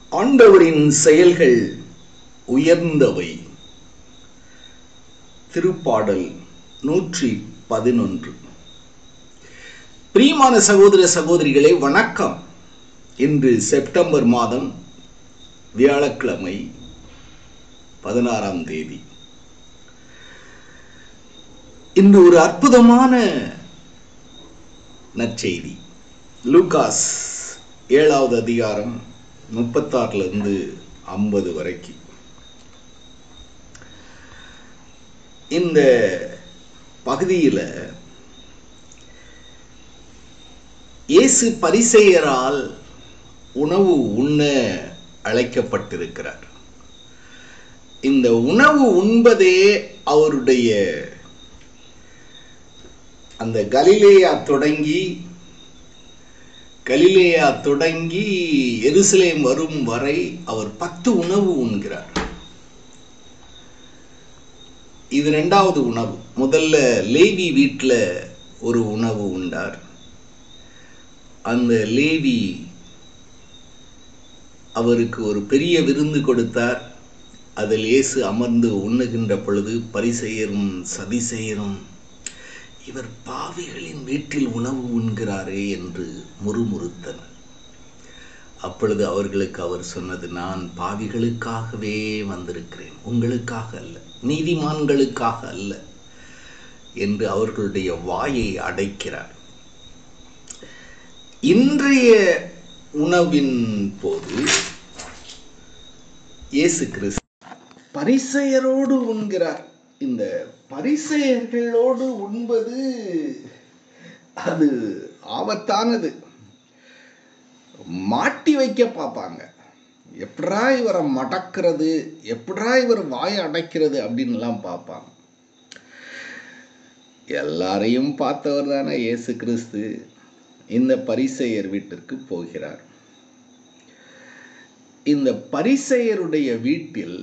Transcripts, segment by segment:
ஆண்டவரின் செயல்கள் உயர்ந்தவை திருப்பாடல் நூற்றி பதினொன்று பிரியமான சகோதர சகோதரிகளே வணக்கம் இன்று செப்டம்பர் மாதம் வியாழக்கிழமை பதினாறாம் தேதி இன்று ஒரு அற்புதமான நற்செய்தி லூகாஸ் ஏழாவது அதிகாரம் முப்பத்தாறுல இருந்து ஐம்பது வரைக்கும் இந்த பகுதியில் இயேசு பரிசெயரால் உணவு உண்ண அழைக்கப்பட்டிருக்கிறார் இந்த உணவு உண்பதே அவருடைய அந்த கலிலேயா தொடங்கி கலிலேயா தொடங்கி எருசலேம் வரும் வரை அவர் பத்து உணவு உண்கிறார் இது ரெண்டாவது உணவு முதல்ல லேவி வீட்டில் ஒரு உணவு உண்டார் அந்த லேவி அவருக்கு ஒரு பெரிய விருந்து கொடுத்தார் அதில் இயேசு அமர்ந்து உண்ணுகின்ற பொழுது பரிசெயரும் சதிசெயரும் இவர் பாவிகளின் வீட்டில் உணவு உண்கிறாரே என்று முறுமுறுத்தனர் அப்பொழுது அவர்களுக்கு அவர் சொன்னது நான் பாவிகளுக்காகவே வந்திருக்கிறேன் உங்களுக்காக அல்ல நீதிமான்களுக்காக அல்ல என்று அவர்களுடைய வாயை அடைக்கிறார் இன்றைய உணவின் போது இயேசு கிறிஸ்து பரிசெயரோடு உண்கிறார் இந்த பரிசெயர்களோடு உண்பது அது ஆபத்தானது மாட்டி வைக்க பார்ப்பாங்க எப்படா இவரை மடக்கிறது எப்படா இவர் வாயை அடைக்கிறது அப்படின்லாம் பார்ப்பாங்க எல்லாரையும் பார்த்தவர் தானே இயேசு கிறிஸ்து இந்த பரிசெயர் வீட்டிற்கு போகிறார் இந்த பரிசெயருடைய வீட்டில்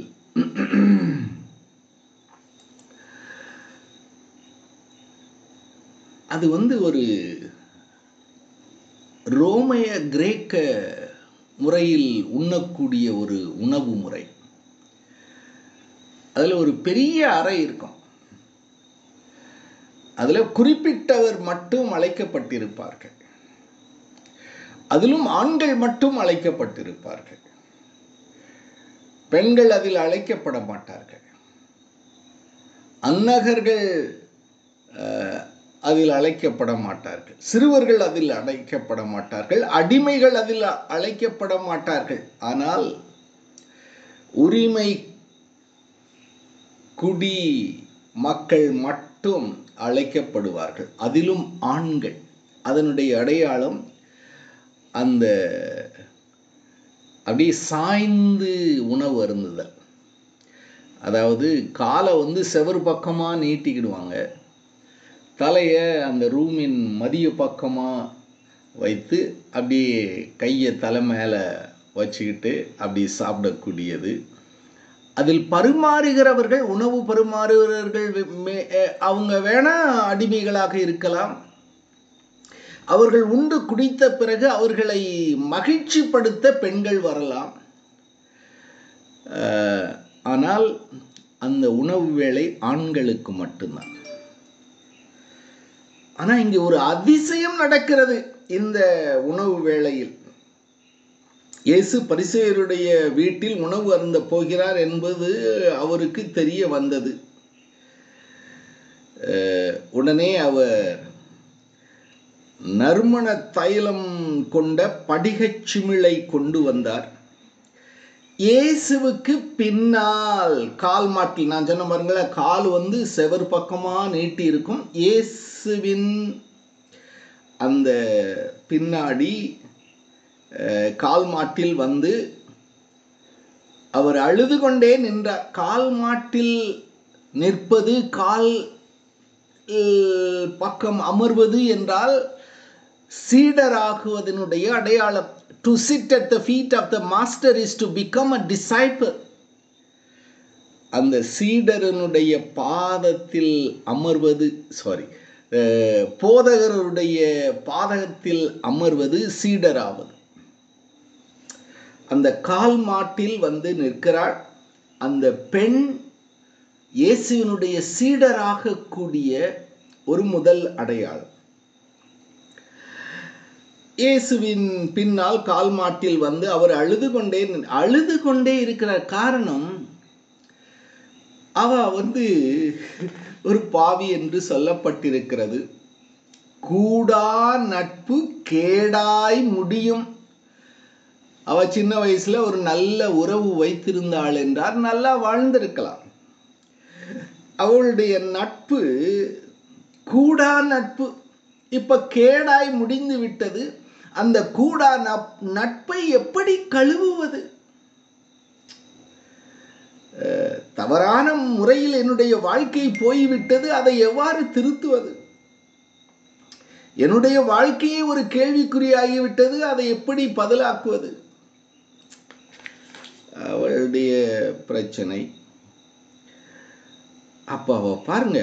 அது வந்து ஒரு ரோமைய கிரேக்க முறையில் உண்ணக்கூடிய ஒரு உணவு முறை அதில் ஒரு பெரிய அறை இருக்கும் அதில் குறிப்பிட்டவர் மட்டும் அழைக்கப்பட்டிருப்பார்கள் அதிலும் ஆண்கள் மட்டும் அழைக்கப்பட்டிருப்பார்கள் பெண்கள் அதில் அழைக்கப்பட மாட்டார்கள் அன்னகர்கள் அதில் அழைக்கப்பட மாட்டார்கள் சிறுவர்கள் அதில் அழைக்கப்பட மாட்டார்கள் அடிமைகள் அதில் அழைக்கப்பட மாட்டார்கள் ஆனால் உரிமை குடி மக்கள் மட்டும் அழைக்கப்படுவார்கள் அதிலும் ஆண்கள் அதனுடைய அடையாளம் அந்த அப்படியே சாய்ந்து உணவு அருந்துதல் அதாவது காலை வந்து செவரு பக்கமாக நீட்டிக்கிடுவாங்க தலையை அந்த ரூமின் மதிய பக்கமாக வைத்து அப்படியே கையை தலை மேலே வச்சுக்கிட்டு அப்படி சாப்பிடக்கூடியது அதில் பரிமாறுகிறவர்கள் உணவு பரிமாறுகிறவர்கள் அவங்க வேணா அடிமைகளாக இருக்கலாம் அவர்கள் உண்டு குடித்த பிறகு அவர்களை மகிழ்ச்சிப்படுத்த பெண்கள் வரலாம் ஆனால் அந்த உணவு வேலை ஆண்களுக்கு மட்டும்தான் ஆனா இங்க ஒரு அதிசயம் நடக்கிறது இந்த உணவு வேளையில் இயேசு பரிசெயருடைய வீட்டில் உணவு அருந்த போகிறார் என்பது அவருக்கு தெரிய வந்தது உடனே அவர் நறுமண தைலம் கொண்ட படிகச் சிமிழை கொண்டு வந்தார் இயேசுவுக்கு பின்னால் கால் மாட்டில் நான் சொன்ன பாருங்களேன் கால் வந்து செவர் பக்கமா நீட்டி இருக்கும் இயேசுவின் அந்த பின்னாடி கால் மாட்டில் வந்து அவர் அழுது கொண்டே நின்றார் கால் மாட்டில் நிற்பது கால் பக்கம் அமர்வது என்றால் சீடராகுவதனுடைய அடையாளம் to sit at the feet of the master is to become a disciple அந்த சீடரனுடைய பாதத்தில் அமர்வது சாரி போதகருடைய பாதகத்தில் அமர்வது சீடராவது அந்த கால் மாட்டில் வந்து நிற்கிறாள் அந்த பெண் இயேசுவினுடைய சீடராக கூடிய ஒரு முதல் அடையாளம் இயேசுவின் பின்னால் கால் மாட்டில் வந்து அவர் அழுது கொண்டே நின்- அழுது கொண்டே இருக்கிற காரணம் அவ வந்து ஒரு பாவி என்று சொல்லப்பட்டிருக்கிறது கூடா நட்பு கேடாய் முடியும் அவ சின்ன வயசுல ஒரு நல்ல உறவு வைத்திருந்தாள் என்றால் நல்லா வாழ்ந்திருக்கலாம் அவளுடைய நட்பு கூடா நட்பு இப்ப கேடாய் முடிந்து விட்டது அந்த கூடா நப்- நட்பை எப்படி கழுவுவது அஹ், தவறான முறையில் என்னுடைய வாழ்க்கை போய்விட்டது அதை எவ்வாறு திருத்துவது என்னுடைய வாழ்க்கையே ஒரு கேள்விக்குறியாகிவிட்டது அதை எப்படி பதிலாக்குவது அவளுடைய பிரச்சனை அப்ப அவ பாருங்க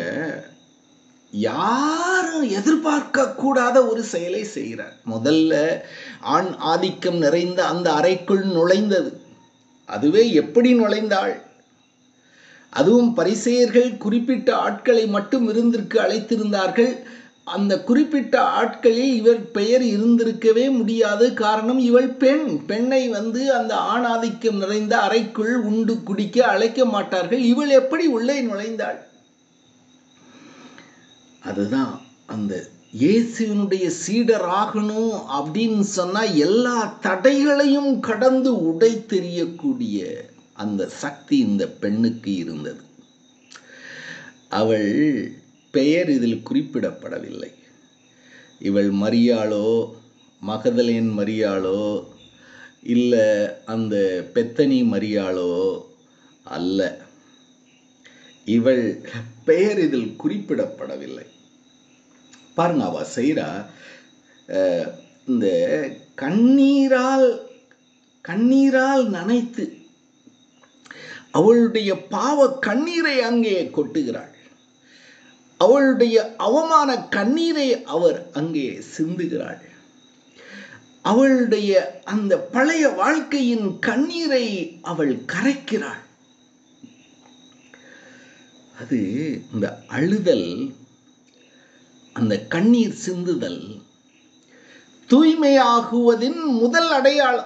யாரும் எதிர்பார்க்க கூடாத ஒரு செயலை செய்கிறார் முதல்ல ஆண் ஆதிக்கம் நிறைந்த அந்த அறைக்குள் நுழைந்தது அதுவே எப்படி நுழைந்தாள் அதுவும் பரிசெயர்கள் குறிப்பிட்ட ஆட்களை மட்டும் விருந்திற்கு அழைத்திருந்தார்கள் அந்த குறிப்பிட்ட ஆட்களில் இவர் பெயர் இருந்திருக்கவே முடியாது காரணம் இவள் பெண் பெண்ணை வந்து அந்த ஆணாதிக்கம் நிறைந்த அறைக்குள் உண்டு குடிக்க அழைக்க மாட்டார்கள் இவள் எப்படி உள்ளே நுழைந்தாள் அதுதான் அந்த இயேசுவினுடைய சீடராகணும் அப்படின்னு சொன்னா எல்லா தடைகளையும் கடந்து உடை தெரியக்கூடிய அந்த சக்தி இந்த பெண்ணுக்கு இருந்தது அவள் பெயர் இதில் குறிப்பிடப்படவில்லை இவள் மரியாளோ மகதலேன் மரியாளோ இல்லை அந்த பெத்தனி மரியாளோ அல்ல இவள் பெயர் இதில் குறிப்பிடப்படவில்லை பாருங்க அவ செய்கிறா இந்த கண்ணீரால் கண்ணீரால் நனைத்து அவளுடைய பாவ கண்ணீரை அங்கே கொட்டுகிறாள் அவளுடைய அவமான கண்ணீரை அவர் அங்கே சிந்துகிறாள் அவளுடைய அந்த பழைய வாழ்க்கையின் கண்ணீரை அவள் கரைக்கிறாள் அது இந்த அழுதல் அந்த கண்ணீர் சிந்துதல் தூய்மையாகுவதின் முதல் அடையாளம்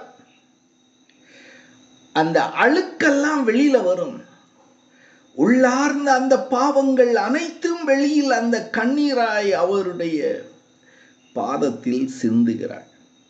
அந்த அழுக்கெல்லாம் வெளியில வரும் உள்ளார்ந்த அந்த பாவங்கள் அனைத்தும் வெளியில் அந்த கண்ணீராய் அவருடைய பாதத்தில் சிந்துகிறாள்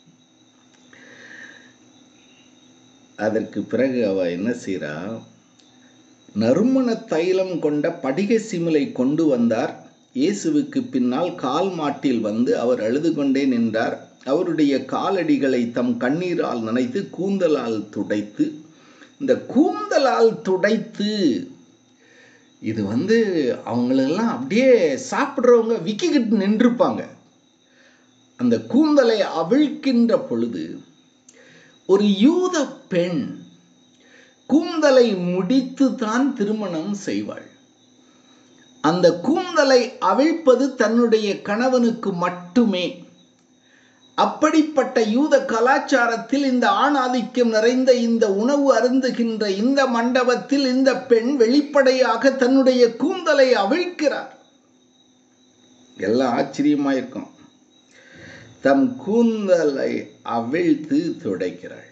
அதற்கு பிறகு அவ என்ன செய்றா நறுமண தைலம் கொண்ட படிக சிமிலை கொண்டு வந்தார் இயேசுவுக்கு பின்னால் கால் மாட்டில் வந்து அவர் அழுது கொண்டே நின்றார் அவருடைய காலடிகளை தம் கண்ணீரால் நனைத்து கூந்தலால் துடைத்து இந்த கூந்தலால் துடைத்து இது வந்து அவங்களெல்லாம் அப்படியே சாப்பிட்றவங்க விக்கிக்கிட்டு நின்றுப்பாங்க அந்த கூந்தலை அவிழ்க்கின்ற பொழுது ஒரு யூத பெண் கூந்தலை முடித்து தான் திருமணம் செய்வாள் அந்த கூந்தலை அவிழ்ப்பது தன்னுடைய கணவனுக்கு மட்டுமே அப்படிப்பட்ட யூத கலாச்சாரத்தில் இந்த ஆண் ஆதிக்கம் நிறைந்த இந்த உணவு அருந்துகின்ற இந்த மண்டபத்தில் இந்த பெண் வெளிப்படையாக தன்னுடைய கூந்தலை அவிழ்க்கிறார் எல்லாம் ஆச்சரியமா இருக்கும் தம் கூந்தலை அவிழ்த்து துடைக்கிறாள்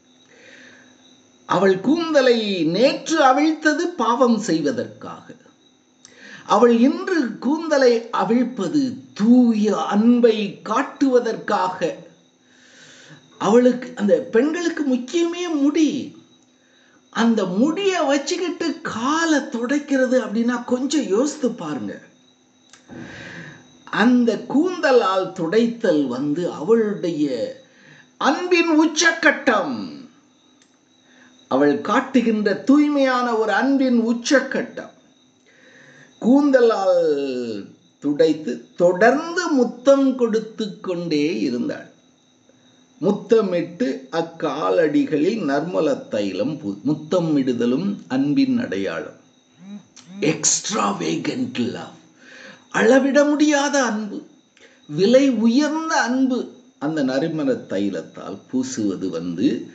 அவள் கூந்தலை நேற்று அவிழ்த்தது பாவம் செய்வதற்காக அவள் இன்று கூந்தலை அவிழ்ப்பது தூய அன்பை காட்டுவதற்காக அவளுக்கு அந்த பெண்களுக்கு முக்கியமே முடி அந்த முடிய வச்சுக்கிட்டு காலை துடைக்கிறது அப்படின்னா கொஞ்சம் யோசித்து பாருங்க அந்த கூந்தலால் துடைத்தல் வந்து அவளுடைய அன்பின் உச்சக்கட்டம் அவள் காட்டுகின்ற தூய்மையான ஒரு அன்பின் உச்சக்கட்டம் கூந்தலால் துடைத்து தொடர்ந்து முத்தம் கொடுத்து கொண்டே இருந்தாள் முத்தமிட்டு அக்காலடிகளில் நர்மல தைலம் முத்தம் இடுதலும் அன்பின் அடையாளம் எக்ஸ்ட்ரா வேகன்ட் லவ் அளவிட முடியாத அன்பு விலை உயர்ந்த அன்பு அந்த நறுமண தைலத்தால் பூசுவது வந்து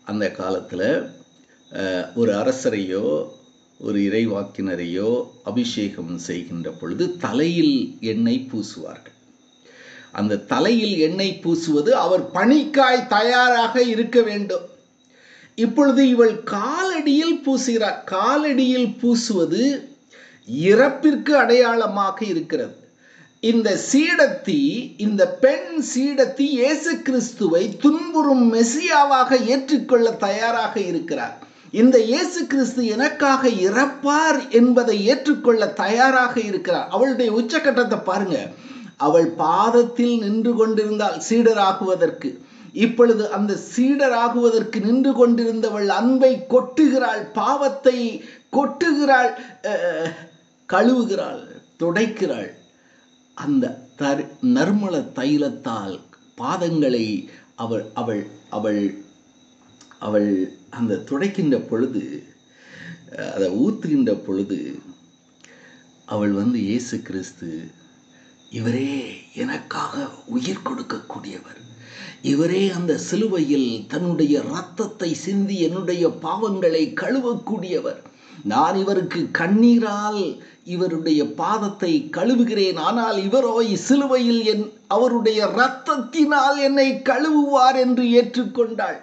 அந்த காலத்தில் ஒரு அரசரையோ ஒரு இறைவாக்கினரையோ அபிஷேகம் செய்கின்ற பொழுது தலையில் எண்ணெய் பூசுவார்கள் அந்த தலையில் எண்ணெய் பூசுவது அவர் பணிக்காய் தயாராக இருக்க வேண்டும் இப்பொழுது இவள் காலடியில் பூசுகிறார் காலடியில் பூசுவது இறப்பிற்கு அடையாளமாக இருக்கிறது இந்த சீடத்தி இந்த பெண் சீடத்தி இயேசு கிறிஸ்துவை துன்புறும் மெசியாவாக ஏற்றுக்கொள்ள தயாராக இருக்கிறார் இந்த இயேசு கிறிஸ்து எனக்காக இறப்பார் என்பதை ஏற்றுக்கொள்ள தயாராக இருக்கிறார் அவளுடைய உச்சக்கட்டத்தை பாருங்க அவள் பாதத்தில் நின்று கொண்டிருந்தால் சீடராகுவதற்கு இப்பொழுது அந்த சீடராகுவதற்கு நின்று கொண்டிருந்தவள் அன்பை கொட்டுகிறாள் பாவத்தை கொட்டுகிறாள் கழுவுகிறாள் துடைக்கிறாள் அந்த தரு நர்மல தைலத்தால் பாதங்களை அவள் அவள் அவள் அவள் அந்த துடைக்கின்ற பொழுது அதை ஊத்துகின்ற பொழுது அவள் வந்து இயேசு கிறிஸ்து இவரே எனக்காக உயிர் கொடுக்கக்கூடியவர் இவரே அந்த சிலுவையில் தன்னுடைய இரத்தத்தை சிந்தி என்னுடைய பாவங்களை கழுவக்கூடியவர் நான் இவருக்கு கண்ணீரால் இவருடைய பாதத்தை கழுவுகிறேன் ஆனால் இவரோ சிலுவையில் என் அவருடைய இரத்தத்தினால் என்னை கழுவுவார் என்று ஏற்றுக்கொண்டாள்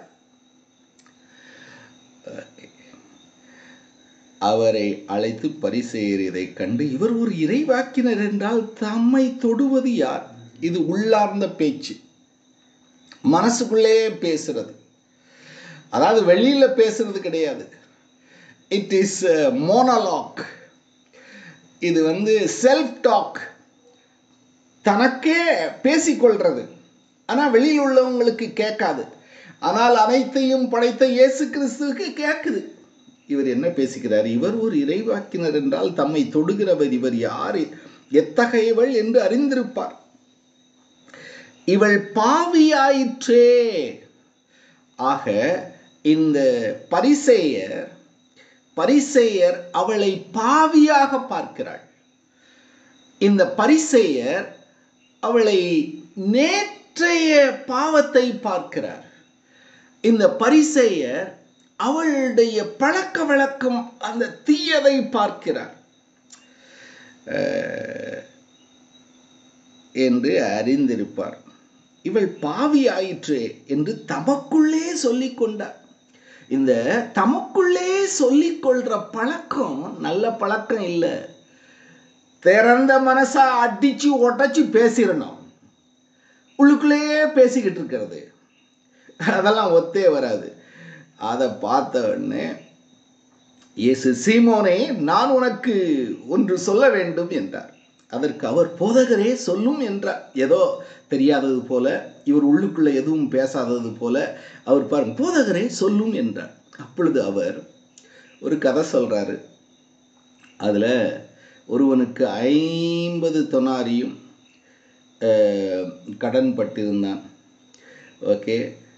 அவரை அழைத்து பரிசெயறியதை கண்டு இவர் ஒரு இறைவாக்கினர் என்றால் தம்மை தொடுவது யார் இது உள்ளார்ந்த பேச்சு மனசுக்குள்ளே பேசுறது அதாவது வெளியில பேசுறது கிடையாது இட் இஸ் மோனலாக் இது வந்து செல்ஃப் டாக் தனக்கே பேசிக்கொள்றது ஆனால் வெளியில் உள்ளவங்களுக்கு கேட்காது ஆனால் அனைத்தையும் படைத்த இயேசு கிறிஸ்துவுக்கு கேட்குது இவர் என்ன பேசுகிறார் இவர் ஒரு இறைவாக்கினர் என்றால் தம்மை தொடுகிறவர் இவர் யார் எத்தகையவள் என்று அறிந்திருப்பார் இவள் பாவியாயிற்றே ஆக இந்த பரிசேயர் பரிசேயர் அவளை பாவியாக பார்க்கிறாள் இந்த பரிசேயர் அவளை நேற்றைய பாவத்தை பார்க்கிறார் இந்த பரிசேயர் அவளுடைய பழக்க வழக்கம் அந்த தீயதை பார்க்கிறார் என்று அறிந்திருப்பார் இவள் பாவி ஆயிற்றே என்று தமக்குள்ளே சொல்லிக் கொண்டார் இந்த தமக்குள்ளே சொல்லிக் கொள்ற பழக்கம் நல்ல பழக்கம் இல்லை திறந்த மனசா அடிச்சு ஒட்டச்சு பேசிடணும் உள்ளுக்குள்ளேயே பேசிக்கிட்டு இருக்கிறது அதெல்லாம் ஒத்தே வராது அதை பார்த்த உடனே இயேசு சீமோனே நான் உனக்கு ஒன்று சொல்ல வேண்டும் என்றார் அதற்கு அவர் போதகரே சொல்லும் என்றார் ஏதோ தெரியாதது போல இவர் உள்ளுக்குள்ள எதுவும் பேசாதது போல அவர் பாருங்க போதகரே சொல்லும் என்றார் அப்பொழுது அவர் ஒரு கதை சொல்றாரு அதுல ஒருவனுக்கு ஐம்பது தொனாரியும் கடன் பட்டிருந்தான் ஓகே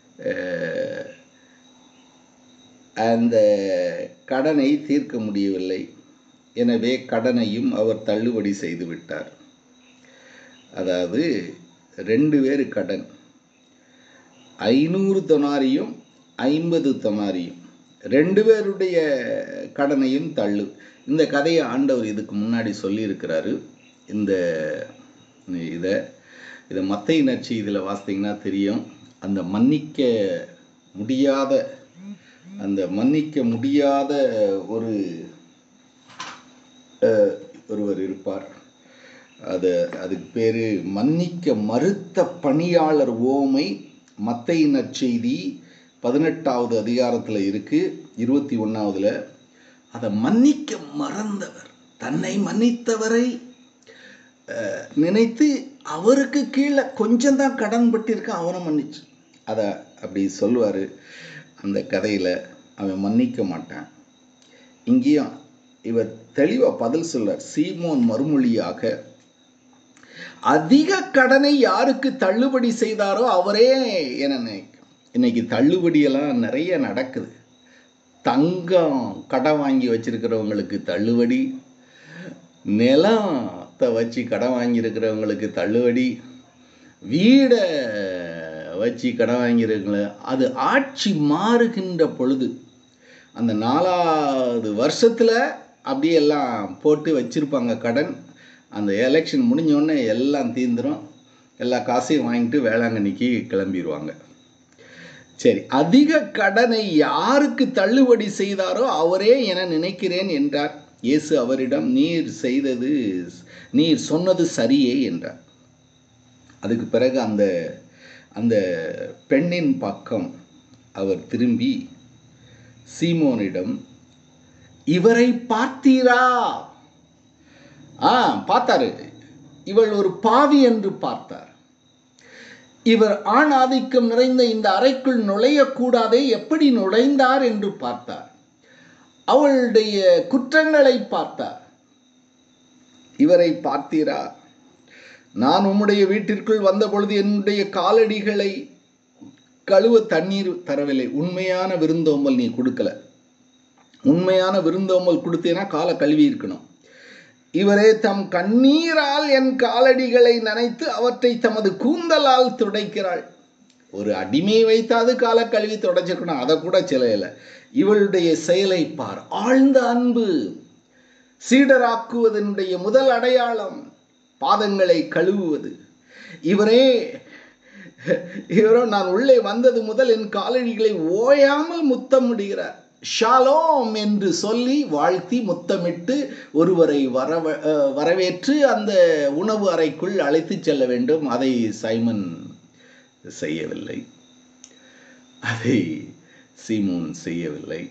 அந்த கடனை தீர்க்க முடியவில்லை எனவே கடனையும் அவர் தள்ளுபடி செய்து விட்டார் அதாவது ரெண்டு பேர் கடன் ஐநூறு தொனாரியும் ஐம்பது தொனாரியும் ரெண்டு பேருடைய கடனையும் தள்ளு இந்த கதையை ஆண்டவர் இதுக்கு முன்னாடி சொல்லியிருக்கிறாரு இந்த இதை இதை மத்தை நச்சு இதில் வாசித்தீங்கன்னா தெரியும் அந்த மன்னிக்க முடியாத அந்த மன்னிக்க முடியாத ஒரு ஒருவர் இருப்பார் அது அதுக்கு பேர் மன்னிக்க மறுத்த பணியாளர் ஓமை மத்தை நற்செய்தி பதினெட்டாவது அதிகாரத்தில் இருக்கு இருபத்தி ஒன்றாவதுல அதை மன்னிக்க மறந்தவர் தன்னை மன்னித்தவரை நினைத்து அவருக்கு கீழே கொஞ்சம் தான் கடன் பட்டிருக்க அவனை மன்னிச்சு அதை அப்படி சொல்லுவார் அந்த கதையில் அவன் மன்னிக்க மாட்டான் இங்கேயும் இவர் தெளிவாக பதில் சொல்றார் சீமோன் மறுமொழியாக அதிக கடனை யாருக்கு தள்ளுபடி செய்தாரோ அவரே என இன்னைக்கு தள்ளுபடியெல்லாம் நிறைய நடக்குது தங்கம் கடன் வாங்கி வச்சிருக்கிறவங்களுக்கு தள்ளுபடி நிலத்தை வச்சு கடன் வாங்கியிருக்கிறவங்களுக்கு தள்ளுபடி வீடை வச்சு கடன் வாங்கியிருக்கல அது ஆட்சி மாறுகின்ற பொழுது அந்த நாலாவது வருஷத்தில் அப்படியே எல்லாம் போட்டு வச்சுருப்பாங்க கடன் அந்த எலெக்ஷன் முடிஞ்சோடனே எல்லாம் தீந்துரும் எல்லா காசையும் வாங்கிட்டு வேளாங்கண்ணிக்கு கிளம்பிடுவாங்க சரி அதிக கடனை யாருக்கு தள்ளுபடி செய்தாரோ அவரே என நினைக்கிறேன் என்றார் இயேசு அவரிடம் நீர் செய்தது நீர் சொன்னது சரியே என்றார் அதுக்கு பிறகு அந்த அந்த பெண்ணின் பக்கம் அவர் திரும்பி சீமோனிடம் இவரை பார்த்தீரா ஆ பார்த்தாரு இவள் ஒரு பாவி என்று பார்த்தார் இவர் ஆண் ஆதிக்கம் நிறைந்த இந்த அறைக்குள் நுழையக்கூடாதே எப்படி நுழைந்தார் என்று பார்த்தார் அவளுடைய குற்றங்களை பார்த்தார் இவரை பார்த்தீரா நான் உம்முடைய வீட்டிற்குள் வந்தபொழுது என்னுடைய காலடிகளை கழுவ தண்ணீர் தரவில்லை உண்மையான விருந்தோம்பல் நீ கொடுக்கல உண்மையான விருந்தோம்பல் கொடுத்தீங்கன்னா காலை கழுவி இருக்கணும் இவரே தம் கண்ணீரால் என் காலடிகளை நனைத்து அவற்றை தமது கூந்தலால் துடைக்கிறாள் ஒரு அடிமையை வைத்தாவது காலை கழுவி துடைச்சிருக்கணும் அதை கூட சிலையில இவளுடைய செயலை பார் ஆழ்ந்த அன்பு சீடராக்குவதனுடைய முதல் அடையாளம் பாதங்களை கழுவுவது இவரே இவரோ நான் உள்ளே வந்தது முதல் என் காலடிகளை ஓயாமல் முத்தமிடுகிறார் ஷாலோம் என்று சொல்லி வாழ்த்தி முத்தமிட்டு ஒருவரை வரவ வரவேற்று அந்த உணவு அறைக்குள் அழைத்து செல்ல வேண்டும் அதை சைமன் செய்யவில்லை அதை சீமோன் செய்யவில்லை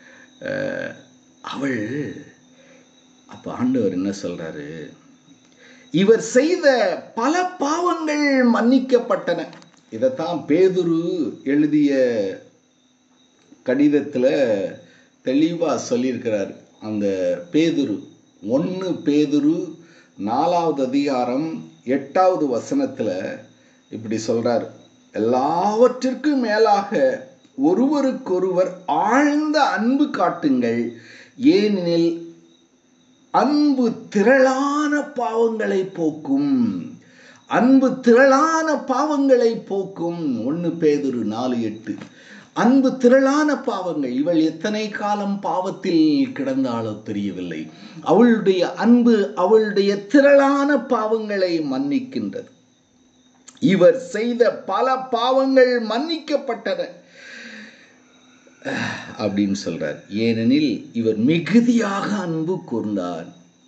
அவள் அப்போ ஆண்டவர் என்ன சொல்றாரு இவர் செய்த பல பாவங்கள் மன்னிக்கப்பட்டன இதைத்தான் பேதுரு எழுதிய கடிதத்தில் தெளிவாக சொல்லியிருக்கிறார் அந்த பேதுரு ஒன்று பேதுரு நாலாவது அதிகாரம் எட்டாவது வசனத்தில் இப்படி சொல்கிறார் எல்லாவற்றிற்கும் மேலாக ஒருவருக்கொருவர் ஆழ்ந்த அன்பு காட்டுங்கள் ஏனெனில் அன்பு திரளான பாவங்களை போக்கும் அன்பு திரளான பாவங்களை போக்கும் ஒன்று பேதுரு நாலு எட்டு அன்பு திரளான பாவங்கள் இவள் எத்தனை காலம் பாவத்தில் கிடந்தாலோ தெரியவில்லை அவளுடைய அன்பு அவளுடைய திரளான பாவங்களை மன்னிக்கின்றது இவர் செய்த பல பாவங்கள் மன்னிக்கப்பட்டன அப்படின்னு சொல்றார் ஏனெனில் இவர் மிகுதியாக அன்பு கூர்ந்தார்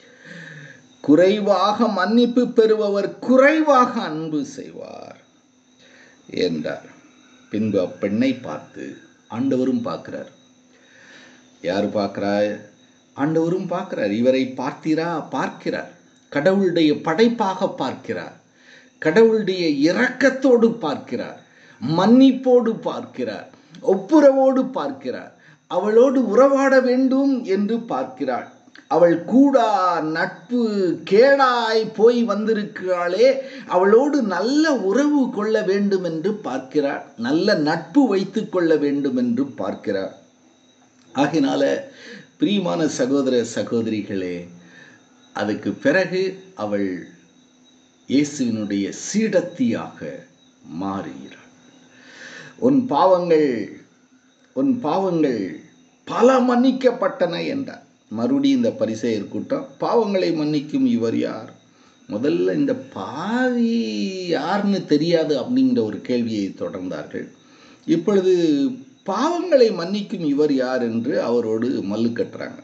குறைவாக மன்னிப்பு பெறுபவர் குறைவாக அன்பு செய்வார் என்றார் பின்பு அப்பெண்ணை பார்த்து ஆண்டவரும் பார்க்கிறார் யார் பார்க்கிறார் ஆண்டவரும் பார்க்கிறார் இவரை பார்த்தீரா பார்க்கிறார் கடவுளுடைய படைப்பாக பார்க்கிறார் கடவுளுடைய இரக்கத்தோடு பார்க்கிறார் மன்னிப்போடு பார்க்கிறார் ஒப்புரவோடு பார்க்கிறார் அவளோடு உறவாட வேண்டும் என்று பார்க்கிறாள் அவள் கூடா நட்பு கேடாய் போய் வந்திருக்கிறாளே அவளோடு நல்ல உறவு கொள்ள வேண்டும் என்று பார்க்கிறாள் நல்ல நட்பு வைத்து கொள்ள வேண்டும் என்று பார்க்கிறாள் ஆகினால பிரியமான சகோதர சகோதரிகளே அதுக்கு பிறகு அவள் இயேசுவினுடைய சீடத்தியாக மாறுகிறாள் உன் பாவங்கள் உன் பாவங்கள் பல மன்னிக்கப்பட்டன என்றார் மறுபடியும் இந்த பரிசெயர் கூட்டம் பாவங்களை மன்னிக்கும் இவர் யார் முதல்ல இந்த பாவி யாருன்னு தெரியாது அப்படிங்கிற ஒரு கேள்வியை தொடர்ந்தார்கள் இப்பொழுது பாவங்களை மன்னிக்கும் இவர் யார் என்று அவரோடு மல்லு கட்டுறாங்க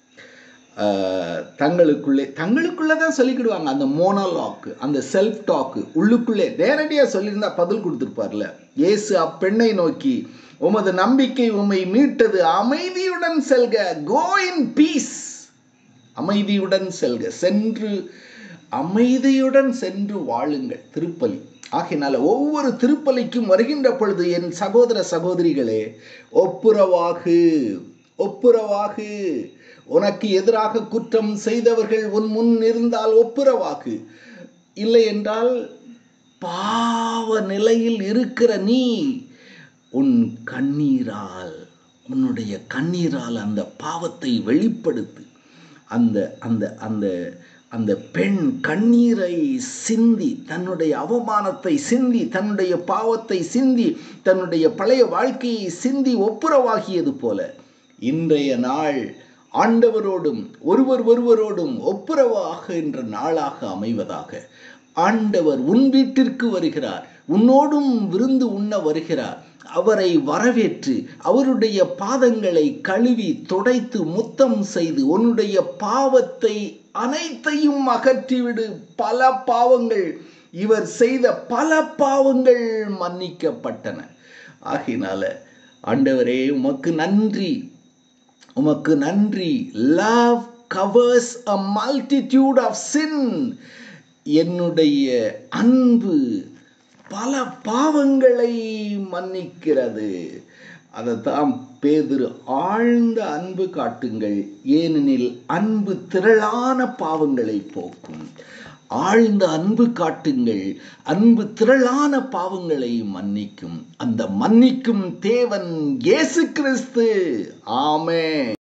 தங்களுக்குள்ளே தங்களுக்குள்ளே தான் சொல்லிக்கிடுவாங்க அந்த மோனோலாக்கு அந்த செல்ஃப் டாக்கு உள்ளுக்குள்ளே நேரடியாக சொல்லியிருந்தா பதில் கொடுத்துருப்பார்ல இயேசு அப்பெண்ணை நோக்கி உமது நம்பிக்கை உம்மை மீட்டது அமைதியுடன் செல்க கோ இன் பீஸ் அமைதியுடன் செல்க சென்று அமைதியுடன் சென்று வாழுங்கள் திருப்பலி ஆகினால ஒவ்வொரு திருப்பலிக்கும் வருகின்ற பொழுது என் சகோதர சகோதரிகளே ஒப்புரவாகு ஒப்புரவாகு உனக்கு எதிராக குற்றம் செய்தவர்கள் உன் முன் இருந்தால் ஒப்புரவாகு இல்லை என்றால் பாவ நிலையில் இருக்கிற நீ உன் கண்ணீரால் உன்னுடைய கண்ணீரால் அந்த பாவத்தை வெளிப்படுத்து அந்த அந்த அந்த அந்த பெண் கண்ணீரை சிந்தி தன்னுடைய அவமானத்தை சிந்தி தன்னுடைய பாவத்தை சிந்தி தன்னுடைய பழைய வாழ்க்கையை சிந்தி ஒப்புரவாகியது போல இன்றைய நாள் ஆண்டவரோடும் ஒருவர் ஒருவரோடும் ஒப்புரவாகின்ற நாளாக அமைவதாக ஆண்டவர் உன் வீட்டிற்கு வருகிறார் உன்னோடும் விருந்து உண்ண வருகிறார் அவரை வரவேற்று அவருடைய பாதங்களை கழுவி துடைத்து முத்தம் செய்து உன்னுடைய பாவத்தை அனைத்தையும் அகற்றிவிடு பல பாவங்கள் இவர் செய்த பல பாவங்கள் மன்னிக்கப்பட்டன ஆகினால ஆண்டவரே உமக்கு நன்றி உமக்கு நன்றி love covers a multitude of sin என்னுடைய அன்பு பல பாவங்களை மன்னிக்கிறது அதைத்தான் பேதுரு ஆழ்ந்த அன்பு காட்டுங்கள் ஏனெனில் அன்பு திரளான பாவங்களை போக்கும் ஆழ்ந்த அன்பு காட்டுங்கள் அன்பு திரளான பாவங்களை மன்னிக்கும் அந்த மன்னிக்கும் தேவன் இயேசு கிறிஸ்து ஆமே